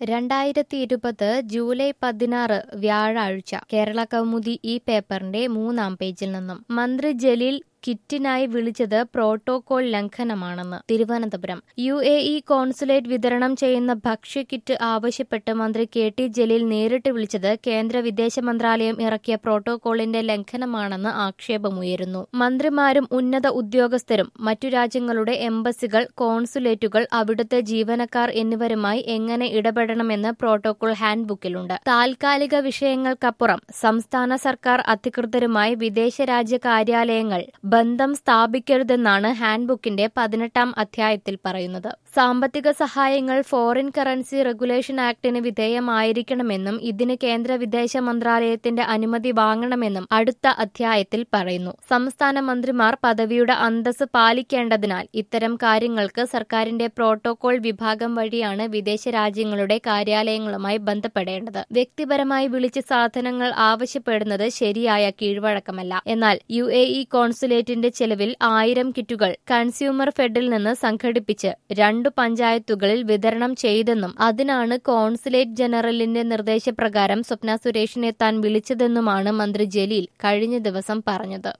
രണ്ടായിരത്തി ഇരുപത് ജൂലൈ പതിനാറ് വ്യാഴാഴ്ച കേരള കൗമുദി ഈ പേപ്പറിന്റെ മൂന്നാം പേജിൽ നിന്നും മന്ത്രി ജലീൽ കിറ്റിനായി വിളിച്ചത് പ്രോട്ടോകോൾ ലംഘനമാണെന്ന് Thiruvananthapuram U A E consulate വിതരണം ചെയ്യുന്ന ഭക്ഷ്യ കിറ്റ് ആവശ്യപ്പെട്ട് മന്ത്രി കെ ടി ജലീൽ നേരിട്ട് വിളിച്ചത് കേന്ദ്ര വിദേശ മന്ത്രാലയം ഇറക്കിയ പ്രോട്ടോകോളിന്റെ ലംഘനമാണെന്ന് ആക്ഷേപമുയരുന്നു മന്ത്രിമാരും ഉന്നത ഉദ്യോഗസ്ഥരും മറ്റു രാജ്യങ്ങളുടെ എംബസികൾ കോൺസുലേറ്റുകൾ അവിടുത്തെ ജീവനക്കാർ എന്നിവരുമായി എങ്ങനെ ഇടപെടണമെന്ന് പ്രോട്ടോകോൾ ഹാൻഡ്ബുക്കിലുണ്ട് താൽക്കാലിക വിഷയങ്ങൾക്കപ്പുറം സംസ്ഥാന സർക്കാർ അധികൃതരുമായി വിദേശ രാജ്യ കാര്യാലയങ്ങൾ ബന്ധം സ്ഥാപിക്കരുതെന്നാണ് ഹാൻഡ്ബുക്കിന്റെ പതിനെട്ടാം അധ്യായത്തിൽ പറയുന്നത് സാമ്പത്തിക സഹായങ്ങൾ ഫോറിൻ കറൻസി റെഗുലേഷൻ ആക്ടിന് വിധേയമായിരിക്കണമെന്നും ഇതിന് കേന്ദ്ര വിദേശ മന്ത്രാലയത്തിന്റെ അനുമതി വാങ്ങണമെന്നും അടുത്ത അധ്യായത്തിൽ പറയുന്നു സംസ്ഥാന മന്ത്രിമാർ പദവിയുടെ അന്തസ് പാലിക്കേണ്ടതിനാൽ ഇത്തരം കാര്യങ്ങൾക്ക് സർക്കാരിന്റെ പ്രോട്ടോകോൾ വിഭാഗം വഴിയാണ് വിദേശ രാജ്യങ്ങളുടെ കാര്യാലയങ്ങളുമായി ബന്ധപ്പെടേണ്ടത് വ്യക്തിപരമായി വിളിച്ച് സാധനങ്ങൾ ആവശ്യപ്പെടുന്നത് ശരിയായ കീഴ്വഴക്കമല്ല എന്നാൽ യു എ ഇ കോൺസുലേറ്റിന്റെ ചെലവിൽ ആയിരം കിറ്റുകൾ കൺസ്യൂമർ ഫെഡിൽ നിന്ന് സംഘടിപ്പിച്ച് രണ്ടു പഞ്ചായത്തുകളിൽ വിതരണം ചെയ്തെന്നും അതിനാണ് കോൺസുലേറ്റ് ജനറലിന്റെ നിർദ്ദേശപ്രകാരം സ്വപ്ന സുരേഷിനെ താൻ വിളിച്ചതെന്നുമാണ് മന്ത്രി ജലീൽ കഴിഞ്ഞ ദിവസം പറഞ്ഞത്